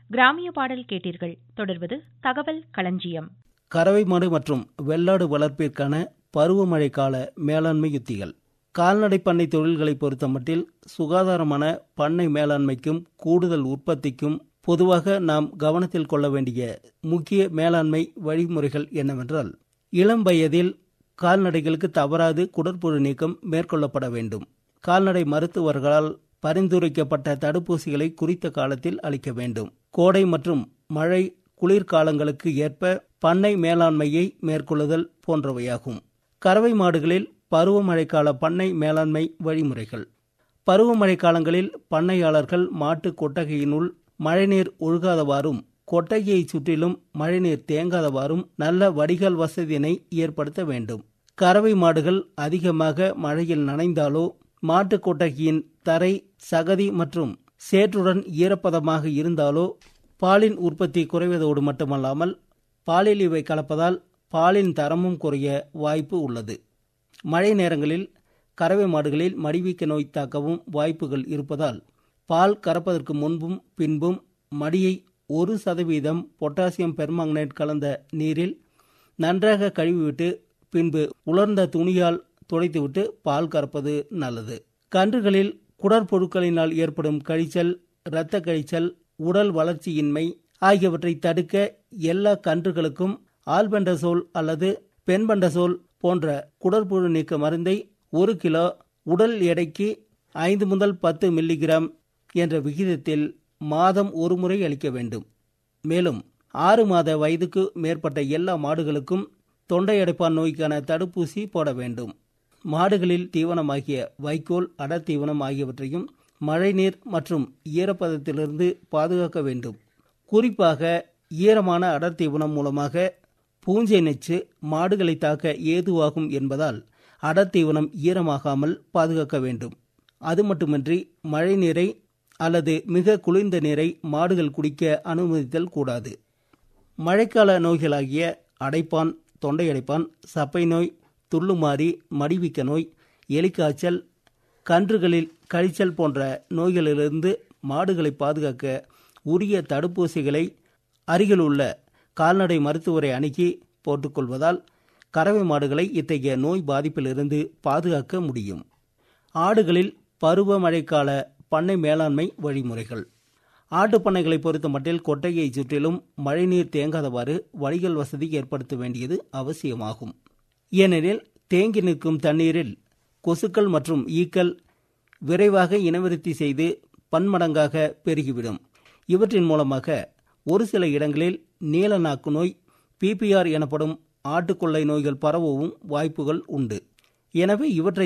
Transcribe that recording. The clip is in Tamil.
கிராமிய பாடல் கேட்டீர்கள் தொடர்வது தகவல் களஞ்சியம் கறவை மாடு மற்றும் வெள்ளாடு வளர்ப்பிற்கான பருவமழை கால மேலாண்மை யுத்திகள் கால்நடை பண்ணை தொழில்களை பொறுத்தமட்டில் சுகாதாரமான பண்ணை மேலாண்மைக்கும் கூடுதல் உற்பத்திக்கும் பொதுவாக நாம் கவனத்தில் கொள்ள வேண்டிய முக்கிய மேலாண்மை வழிமுறைகள் என்னவென்றால் இளம் வயதில் கால்நடைகளுக்கு தவறாது குடற்புழு நீக்கம் மேற்கொள்ளப்பட வேண்டும் கால்நடை மருத்துவர்களால் பரிந்துரைக்கப்பட்ட தடுப்பூசிகளை குறித்த காலத்தில் அளிக்க வேண்டும் கோடை மற்றும் மழை குளிர்காலங்களுக்கு ஏற்ப பண்ணை மேலாண்மையை மேற்கொள்ளுதல் போன்றவையாகும் கறவை மாடுகளில் பருவமழைக்கால பண்ணை மேலாண்மை வழிமுறைகள் பருவமழை காலங்களில் பண்ணையாளர்கள் மாட்டு கொட்டகையினுள் மழைநீர் ஒழுகாதவாறும் கொட்டகையை சுற்றிலும் மழைநீர் தேங்காதவாறும் நல்ல வடிகால் வசதியினை ஏற்படுத்த வேண்டும் கறவை மாடுகள் அதிகமாக மழையில் நனைந்தாலோ மாட்டு கொட்டகையின் தரை சகதி மற்றும் சேற்றுடன் ஈரப்பதமாக இருந்தாலோ பாலின் உற்பத்தி குறைவதோடு மட்டுமல்லாமல் பாலில் இவை கலப்பதால் பாலின் தரமும் குறைய வாய்ப்பு உள்ளது மழை நேரங்களில் கறவை மாடுகளில் மடிவீக்க நோய் தாக்கவும் வாய்ப்புகள் இருப்பதால் பால் கறப்பதற்கு முன்பும் பின்பும் மடியை ஒரு சதவீதம் பொட்டாசியம் பெர்மாங்கனேட் கலந்த நீரில் நன்றாக கழுவிவிட்டு பின்பு உலர்ந்த துணியால் துடைத்துவிட்டு பால் கறப்பது நல்லது கன்றுகளில் குடற்பொருட்களினால் ஏற்படும் கழிச்சல் இரத்த கழிச்சல் உடல் வளர்ச்சியின்மை ஆகியவற்றை தடுக்க எல்லா கன்றுகளுக்கும் ஆல்பெண்டசோல் அல்லது பென்பண்டசோல் போன்ற குடற்புழு நீக்க மருந்தை ஒரு கிலோ உடல் எடைக்கு ஐந்து முதல் பத்து மில்லிகிராம் என்ற விகிதத்தில் மாதம் ஒரு முறை அளிக்க வேண்டும் மேலும் ஆறு மாத வயதுக்கு மேற்பட்ட எல்லா மாடுகளுக்கும் தொண்டை அடைப்பான் நோய்க்கான தடுப்பூசி போட வேண்டும் மாடுகளில் தீவனமாகிய வைக்கோல் அடர் தீவனம் ஆகியவற்றையும் மழைநீர் மற்றும் ஈரப்பதத்திலிருந்து பாதுகாக்க வேண்டும் குறிப்பாக ஈரமான அடர் தீவனம் மூலமாக பூஞ்சை நெச்சு மாடுகளை தாக்க ஏதுவாகும் என்பதால் அடர் தீவனம் ஈரமாகாமல் பாதுகாக்க வேண்டும் அது மட்டுமின்றி மழை நீரை அல்லது மிக குளிர்ந்த நீரை மாடுகள் குடிக்க அனுமதித்தல் கூடாது மழைக்கால நோய்களாகிய அடைப்பான் தொண்டை அடைப்பான் சப்பை நோய் துள்ளுமாறி மடிவிக்க நோய் எலிக்காய்ச்சல் கன்றுகளில் கழிச்சல் போன்ற நோய்களிலிருந்து மாடுகளை பாதுகாக்க உரிய தடுப்பூசிகளை அருகில் உள்ள கால்நடை மருத்துவரை அணுகி போட்டுக்கொள்வதால் கறவை மாடுகளை இத்தகைய நோய் பாதிப்பிலிருந்து பாதுகாக்க முடியும் ஆடுகளில் பருவமழைக்கால பண்ணை மேலாண்மை வழிமுறைகள் ஆட்டுப் பண்ணைகளை பொறுத்த மட்டில் கொட்டையை சுற்றிலும் மழைநீர் தேங்காதவாறு வடிகள் வசதி ஏற்படுத்த வேண்டியது அவசியமாகும் ஏனெனில் தேங்கி நிற்கும் தண்ணீரில் கொசுக்கள் மற்றும் ஈக்கள் விரைவாக இனவிருத்தி செய்து பன்மடங்காக பெருகிவிடும் இவற்றின் மூலமாக ஒரு சில இடங்களில் நீலநாக்கு நோய் பிபிஆர் எனப்படும் ஆட்டுக்கொள்ளை நோய்கள் பரவவும் வாய்ப்புகள் உண்டு எனவே இவற்றை